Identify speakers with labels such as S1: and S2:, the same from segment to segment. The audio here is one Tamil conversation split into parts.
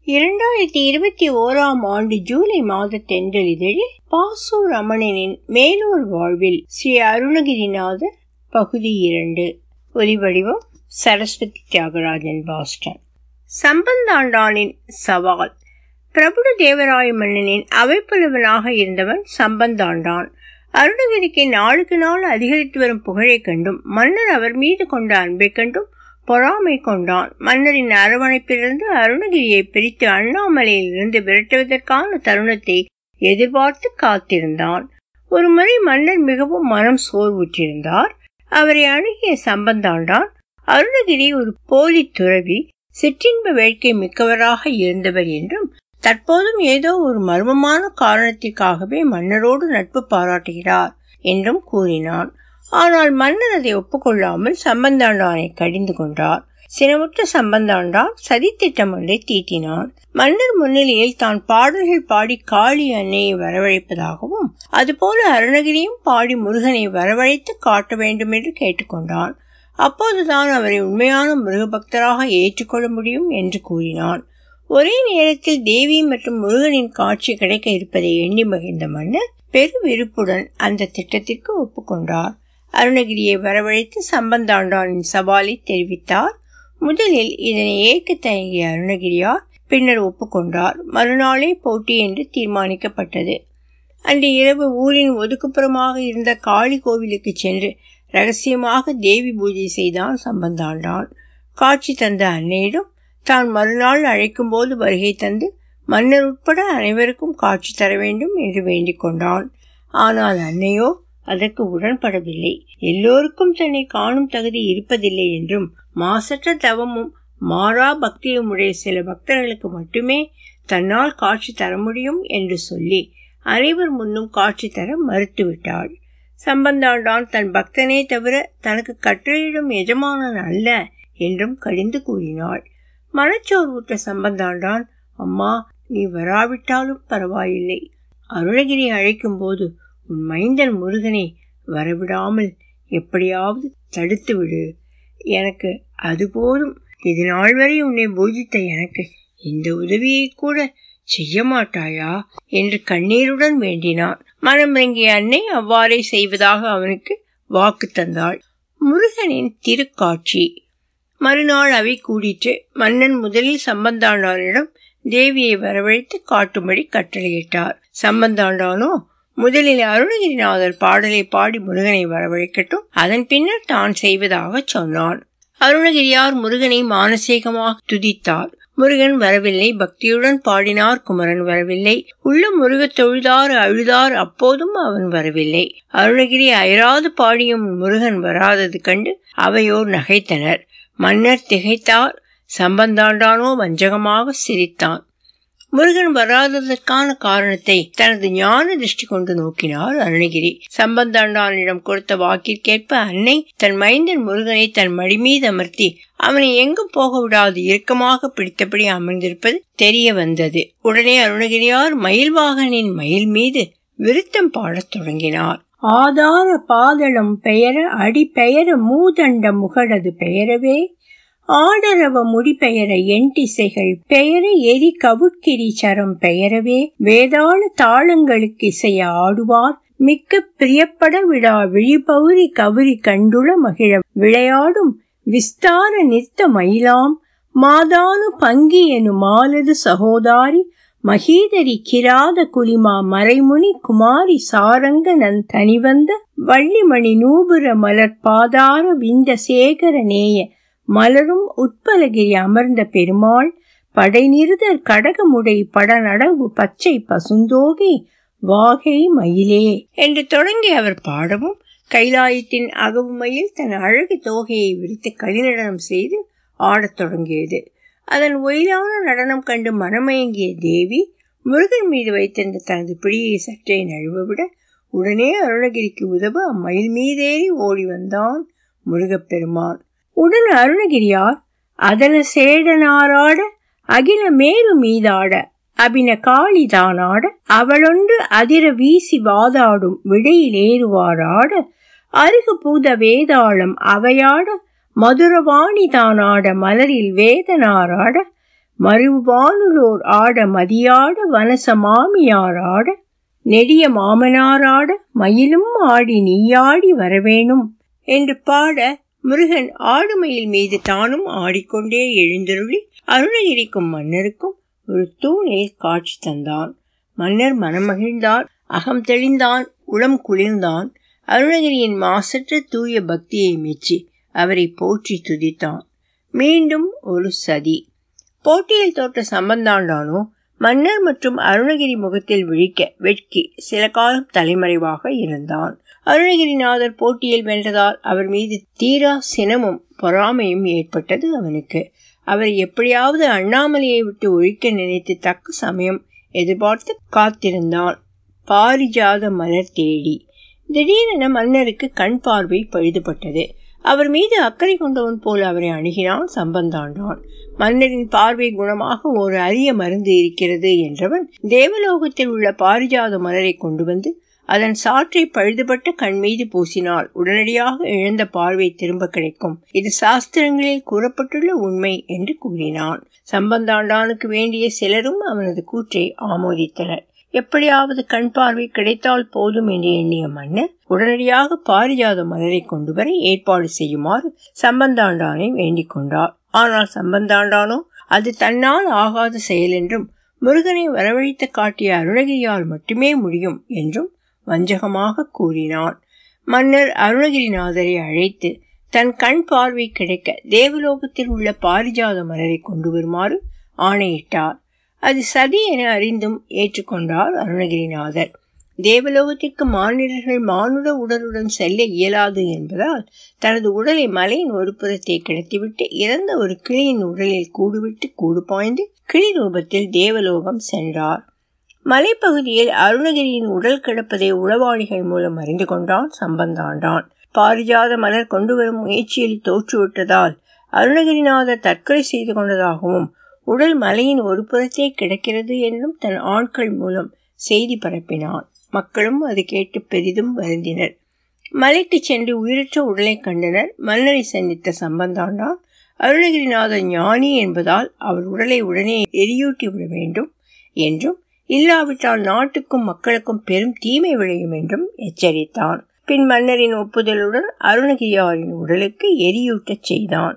S1: இரண்டாயிரத்தி இருபத்தி ஓராம் ஆண்டு ஜூலை மாத தென்றலிதழில் பாசு ரமணனின் மேலூர் வாழ்வில் ஸ்ரீ அருணகிரிநாதர் பகுதி இரண்டு ஒலிவடிவம் சரஸ்வதி தியாகராஜன் பாஸ்டன் சம்பந்தாண்டானின் சவால் பிரபுட தேவராய மன்னனின் அவைப்புலவனாக இருந்தவன் சம்பந்தாண்டான் அருணகிரிக்கு நாளுக்கு நாள் அதிகரித்து வரும் புகழைக் கண்டும் மன்னர் அவர் மீது கொண்ட அன்பைக் கண்டும் பொறாமை கொண்டான் மன்னரின் அரவணைப்பிலிருந்து அருணகிரியை பிரித்து அண்ணாமலையில் இருந்து விரட்டுவதற்கான தருணத்தை எதிர்பார்த்து காத்திருந்தான் ஒருமுறை மன்னர் மிகவும் மனம் சோர்வுற்றிருந்தார் அவரை அணுகிய சம்பந்தாண்டான் அருணகிரி ஒரு போலி துறவி சிற்றின்ப வேட்கை மிக்கவராக இருந்தவர் என்றும் தற்போதும் ஏதோ ஒரு மர்மமான காரணத்திற்காகவே மன்னரோடு நட்பு பாராட்டுகிறார் என்றும் கூறினான் ஆனால் மன்னர் அதை ஒப்புக்கொள்ளாமல் சம்பந்தாண்டானை கடிந்து கொண்டார் சினமுற்ற சம்பந்தாண்டான் சதித்திட்டம் ஒன்றை தீட்டினான் மன்னர் முன்னிலையில் தான் பாடல்கள் பாடி காளி அன்னையை வரவழைப்பதாகவும் அதுபோல அருணகிரியும் பாடி முருகனை வரவழைத்து காட்ட வேண்டும் என்று கேட்டுக்கொண்டான் அப்போதுதான் அவரை உண்மையான முருக பக்தராக ஏற்றுக்கொள்ள முடியும் என்று கூறினான் ஒரே நேரத்தில் தேவி மற்றும் முருகனின் காட்சி கிடைக்க இருப்பதை எண்ணி மகிழ்ந்த மன்னர் பெரு விருப்புடன் அந்த திட்டத்திற்கு ஒப்புக்கொண்டார் அருணகிரியை வரவழைத்து சம்பந்தாண்டானின் சவாலை தெரிவித்தார் முதலில் இதனை ஏற்க தயங்கிய அருணகிரியார் பின்னர் ஒப்புக்கொண்டார் மறுநாளே போட்டி என்று தீர்மானிக்கப்பட்டது அன்று இரவு ஊரின் ஒதுக்குப்புறமாக இருந்த காளி கோவிலுக்கு சென்று ரகசியமாக தேவி பூஜை செய்தான் சம்பந்தாண்டான் காட்சி தந்த அன்னையிடம் தான் மறுநாள் அழைக்கும் போது வருகை தந்து மன்னர் உட்பட அனைவருக்கும் காட்சி தர வேண்டும் என்று வேண்டிக் கொண்டான் ஆனால் அன்னையோ அதற்கு உடன்படவில்லை எல்லோருக்கும் தன்னை காணும் தகுதி இருப்பதில்லை என்றும் மாசற்ற தவமும் மாறா பக்தியும் உடைய சில பக்தர்களுக்கு மட்டுமே தன்னால் காட்சி தர முடியும் என்று சொல்லி அனைவர் முன்னும் காட்சி தர மறுத்துவிட்டாள் சம்பந்தாண்டான் தன் பக்தனே தவிர தனக்கு கட்டளையிடும் எஜமானன் அல்ல என்றும் கடிந்து கூறினாள் மனச்சோர்வுற்ற சம்பந்தாண்டான் அம்மா நீ வராவிட்டாலும் பரவாயில்லை அருணகிரி அழைக்கும் போது உன் மைந்தன் முருகனை வரவிடாமல் எப்படியாவது தடுத்து விடு எனக்கு அது போதும் இது நாள் வரை உன்னை பூஜித்த எனக்கு இந்த உதவியை கூட செய்ய மாட்டாயா என்று கண்ணீருடன் வேண்டினான் மனமிறங்கிய அன்னை அவ்வாறே செய்வதாக அவனுக்கு வாக்கு தந்தாள் முருகனின் திருக்காட்சி மறுநாள் அவை கூடிற்று மன்னன் முதலில் சம்பந்தாண்டானிடம் தேவியை வரவழைத்து காட்டும்படி கட்டளையிட்டார் சம்பந்தாண்டானோ முதலில் அருணகிரிநாதர் பாடலை பாடி முருகனை வரவழைக்கட்டும் அதன் பின்னர் தான் செய்வதாக சொன்னான் அருணகிரியார் முருகனை மானசீகமாக துதித்தார் முருகன் வரவில்லை பக்தியுடன் பாடினார் குமரன் வரவில்லை உள்ள முருக தொழுதார் அழுதார் அப்போதும் அவன் வரவில்லை அருணகிரி அயராது பாடியும் முருகன் வராதது கண்டு அவையோர் நகைத்தனர் மன்னர் திகைத்தார் சம்பந்தாண்டானோ வஞ்சகமாக சிரித்தான் முருகன் வராததற்கான காரணத்தை தனது ஞான திருஷ்டி கொண்டு நோக்கினார் அருணகிரி சம்பந்தாண்டானிடம் கொடுத்த வாக்கிற்கேற்ப அன்னை தன் மைந்தன் முருகனை தன் மடி மீது அமர்த்தி அவனை எங்கும் போக விடாது இறுக்கமாக பிடித்தபடி அமர்ந்திருப்பது தெரிய வந்தது உடனே அருணகிரியார் மயில்வாகனின் மயில் மீது விருத்தம் பாடத் தொடங்கினார் ஆதார பாதளம் பெயர அடி பெயர மூதண்ட முகடது பெயரவே ஆடரவ முடிபெயர எண்டிசைகள் பெயர எரி கவுட்கிரி சரம் பெயரவே வேதாள தாளங்களுக்கு இசைய ஆடுவார் மிக்க பிரியப்பட விழா விழிபௌரி கவுரி கண்டுள மகிழ விளையாடும் விஸ்தார நிறுத்த மயிலாம் மாதானு பங்கி எனு மாலது சகோதாரி மகீதரி கிராத குலிமா மறைமுனி குமாரி சாரங்க நன் தனிவந்த வள்ளிமணி நூபுர மலர் பாதார விந்த சேகர நேய மலரும் உட்பலகிரி அமர்ந்த பெருமாள் படைநிறுதர் கடகமுடை படநடவு பச்சை பசுந்தோகை வாகை மயிலே என்று தொடங்கி அவர் பாடவும் கைலாயத்தின் அகவுமையில் தன் அழகு தோகையை விரித்து களிநடனம் செய்து ஆடத் தொடங்கியது அதன் ஒயிலான நடனம் கண்டு மனமயங்கிய தேவி முருகன் மீது வைத்திருந்த தனது பிடியை சற்றே நழுவவிட உடனே அருணகிரிக்கு உதவ அம்மயில் மீதேறி ஓடி வந்தான் முருகப்பெருமான் உடன் அருணகிரியார் அதன சேடனாராட அகில மேரு மீதாட அபின காளிதானாட அவளொன்று அதிர வீசி வாதாடும் விடையிலேறுவாராட அருகு பூத வேதாளம் அவையாட மதுரவாணி தானாட மலரில் வேதனாராட மறுவானுலோர் ஆட மதியாட வனச மாமியார் ஆட நெடிய மாமனாராட மயிலும் ஆடி நீயாடி வரவேணும் என்று பாட முருகன் ஆடுமயில் மீது தானும் ஆடிக்கொண்டே எழுந்தருளி அருணகிரிக்கும் மன்னருக்கும் ஒரு தூணில் காட்சி தந்தான் மன்னர் மனமகிழ்ந்தார் அகம் தெளிந்தான் உளம் குளிர்ந்தான் அருணகிரியின் மாசற்ற தூய பக்தியை மெச்சி அவரை போற்றி துதித்தான் மீண்டும் ஒரு சதி போட்டியில் தோற்ற சம்பந்தாண்டானோ மன்னர் மற்றும் அருணகிரி முகத்தில் விழிக்க வெட்கி சில காலம் தலைமறைவாக இருந்தான் அருணகிரிநாதர் போட்டியில் வென்றதால் அவர் மீது தீரா சினமும் பொறாமையும் ஏற்பட்டது அவனுக்கு அவர் எப்படியாவது அண்ணாமலையை விட்டு ஒழிக்க நினைத்து தக்க சமயம் எதிர்பார்த்து காத்திருந்தான் பாரிஜாத மலர் தேடி திடீரென மன்னருக்கு கண் பார்வை பழுதுபட்டது அவர் மீது அக்கறை கொண்டவன் போல் அவரை அணுகினான் சம்பந்தாண்டான் மன்னரின் பார்வை குணமாக ஒரு அரிய மருந்து இருக்கிறது என்றவன் தேவலோகத்தில் உள்ள பாரிஜாத மலரை கொண்டு வந்து அதன் சாற்றை பழுதுபட்ட கண் மீது பூசினால் உடனடியாக இழந்த பார்வை திரும்ப கிடைக்கும் இது சாஸ்திரங்களில் கூறப்பட்டுள்ள உண்மை என்று கூறினான் சம்பந்தாண்டானுக்கு வேண்டிய சிலரும் அவனது கூற்றை ஆமோதித்தனர் எப்படியாவது கண் பார்வை கிடைத்தால் போதும் என்று எண்ணிய மன்னர் உடனடியாக பாரிஜாத மலரை கொண்டு வர ஏற்பாடு செய்யுமாறு சம்பந்தாண்டானை வேண்டிக் கொண்டார் ஆனால் சம்பந்தாண்டானோ அது தன்னால் ஆகாத செயல் என்றும் முருகனை வரவழைத்து காட்டிய அருணகிரியால் மட்டுமே முடியும் என்றும் வஞ்சகமாக கூறினான் மன்னர் அருணகிரிநாதரை அழைத்து தன் கண் பார்வை கிடைக்க தேவலோகத்தில் உள்ள பாரிஜாத மலரை கொண்டு வருமாறு ஆணையிட்டார் அது சதி என அறிந்தும் ஏற்றுக்கொண்டார் அருணகிரிநாதர் தேவலோகத்திற்கு மாநிலர்கள் மானுட உடலுடன் செல்ல இயலாது என்பதால் தனது உடலை மலையின் ஒரு புறத்தை கிடத்திவிட்டு இறந்த ஒரு கிளியின் உடலில் கூடுவிட்டு கூடு பாய்ந்து கிளி ரூபத்தில் தேவலோகம் சென்றார் மலைப்பகுதியில் அருணகிரியின் உடல் கிடப்பதை உளவாளிகள் மூலம் அறிந்து கொண்டான் சம்பந்தாண்டான் பாரிஜாத மலர் கொண்டு வரும் முயற்சியில் தோற்றுவிட்டதால் அருணகிரிநாதர் தற்கொலை செய்து கொண்டதாகவும் உடல் மலையின் ஒரு புறத்தே கிடக்கிறது என்றும் தன் ஆட்கள் மூலம் செய்தி பரப்பினான் மக்களும் அது கேட்டு பெரிதும் வருந்தினர் மலைக்கு சென்று உயிரற்ற உடலை கண்டனர் மன்னரை சந்தித்த சம்பந்தாண்டான் அருணகிரிநாதர் ஞானி என்பதால் அவர் உடலை உடனே எரியூட்டி விட வேண்டும் என்றும் இல்லாவிட்டால் நாட்டுக்கும் மக்களுக்கும் பெரும் தீமை விளையும் என்றும் எச்சரித்தான் பின் மன்னரின் ஒப்புதலுடன் அருணகிரியாரின் உடலுக்கு எரியூட்டச் செய்தான்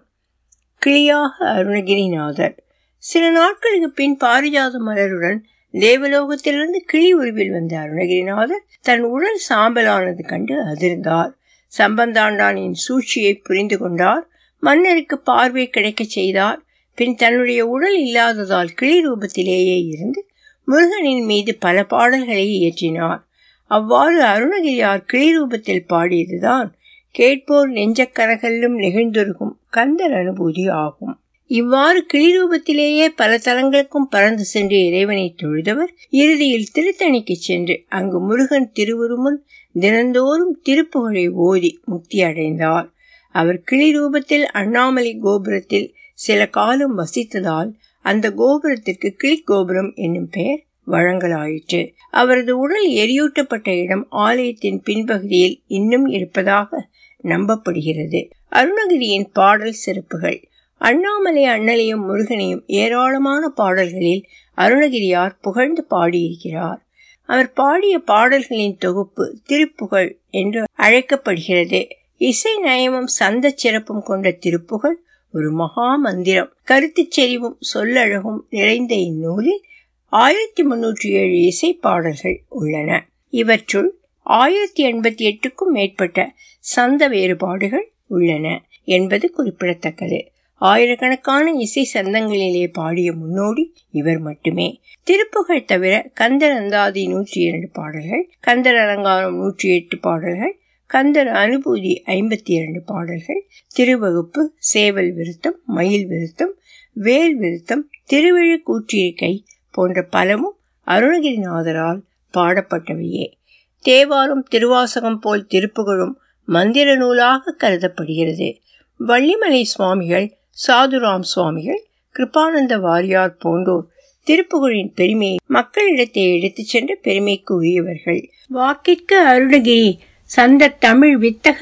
S1: கிளியாக அருணகிரிநாதர் சில நாட்களுக்கு பின் பாரிஜாத மலருடன் தேவலோகத்திலிருந்து கிளி உருவில் வந்த அருணகிரிநாதர் தன் உடல் சாம்பலானது கண்டு அதிர்ந்தார் சம்பந்தாண்டானின் சூழ்ச்சியை புரிந்து கொண்டார் மன்னருக்கு பார்வை கிடைக்கச் செய்தார் பின் தன்னுடைய உடல் இல்லாததால் கிளி ரூபத்திலேயே இருந்து முருகனின் மீது பல பாடல்களை இயற்றினார் அவ்வாறு அருணகிரியார் கிளி ரூபத்தில் பாடியதுதான் கேட்போர் நெஞ்சக்கரகல்லும் நெகிழ்ந்தொருகும் கந்தர் அனுபூதி ஆகும் இவ்வாறு கிளிரூபத்திலேயே பல தலங்களுக்கும் பறந்து சென்று இறைவனை தொழுதவர் இறுதியில் திருத்தணிக்கு சென்று அங்கு முருகன் திருவுருமுன் தினந்தோறும் திருப்புகழை ஓதி முக்தி அடைந்தார் அவர் கிளி ரூபத்தில் அண்ணாமலை கோபுரத்தில் சில காலம் வசித்ததால் அந்த கோபுரத்திற்கு கிளி கோபுரம் என்னும் பெயர் வழங்கலாயிற்று அவரது உடல் எரியூட்டப்பட்ட இடம் ஆலயத்தின் பின்பகுதியில் இன்னும் இருப்பதாக நம்பப்படுகிறது அருணகிரியின் பாடல் சிறப்புகள் அண்ணாமலை அண்ணலையும் முருகனையும் ஏராளமான பாடல்களில் அருணகிரியார் புகழ்ந்து பாடியிருக்கிறார் அவர் பாடிய பாடல்களின் தொகுப்பு திருப்புகழ் என்று அழைக்கப்படுகிறது இசை நயமும் சந்த சிறப்பும் கொண்ட திருப்புகழ் ஒரு மகா மந்திரம் கருத்துச் செறிவும் சொல்லழகும் நிறைந்த இந்நூலில் ஆயிரத்தி முன்னூற்றி ஏழு இசை பாடல்கள் உள்ளன இவற்றுள் ஆயிரத்தி எண்பத்தி எட்டுக்கும் மேற்பட்ட சந்த வேறுபாடுகள் உள்ளன என்பது குறிப்பிடத்தக்கது ஆயிரக்கணக்கான இசை சந்தங்களிலே பாடிய முன்னோடி இவர் மட்டுமே திருப்புகழ் தவிர கந்தர் அந்தாதி நூற்றி இரண்டு பாடல்கள் கந்தர் அலங்காரம் நூற்றி எட்டு பாடல்கள் கந்தர் அனுபூதி ஐம்பத்தி இரண்டு பாடல்கள் திருவகுப்பு சேவல் விருத்தம் மயில் விருத்தம் வேல் விருத்தம் திருவிழு கூற்றிருக்கை போன்ற பலமும் அருணகிரிநாதரால் பாடப்பட்டவையே தேவாரம் திருவாசகம் போல் திருப்புகழும் மந்திர நூலாக கருதப்படுகிறது வள்ளிமலை சுவாமிகள் சாதுராம் சுவாமிகள் கிருபானந்த வாரியார் போன்றோர் திருப்புகழின் பெருமையை மக்களிடத்தை எடுத்துச் சென்ற பெருமைக்கு உரியவர்கள் வாக்கிற்கு அருணகிரி சந்த தமிழ் வித்தகர்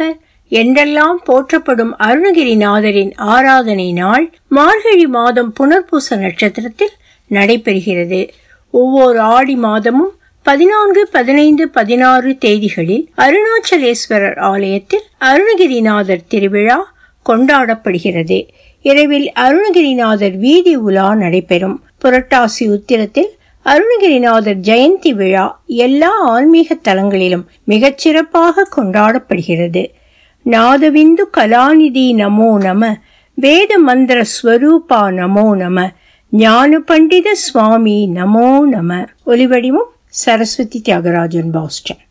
S1: என்றெல்லாம் போற்றப்படும் அருணகிரிநாதரின் ஆராதனை நாள் மார்கழி மாதம் புனர்பூச நட்சத்திரத்தில் நடைபெறுகிறது ஒவ்வொரு ஆடி மாதமும் பதினான்கு பதினைந்து பதினாறு தேதிகளில் அருணாச்சலேஸ்வரர் ஆலயத்தில் அருணகிரிநாதர் திருவிழா கொண்டாடப்படுகிறது இரவில் அருணகிரிநாதர் வீதி உலா நடைபெறும் புரட்டாசி உத்திரத்தில் அருணகிரிநாதர் ஜெயந்தி விழா எல்லா ஆன்மீக தலங்களிலும் மிகச்சிறப்பாக கொண்டாடப்படுகிறது நாதவிந்து கலாநிதி நமோ நம வேத மந்திர ஸ்வரூபா நமோ நம ஞான பண்டித சுவாமி நமோ நம ஒலிவடிவம் சரஸ்வதி தியாகராஜன் பாஸ்டன்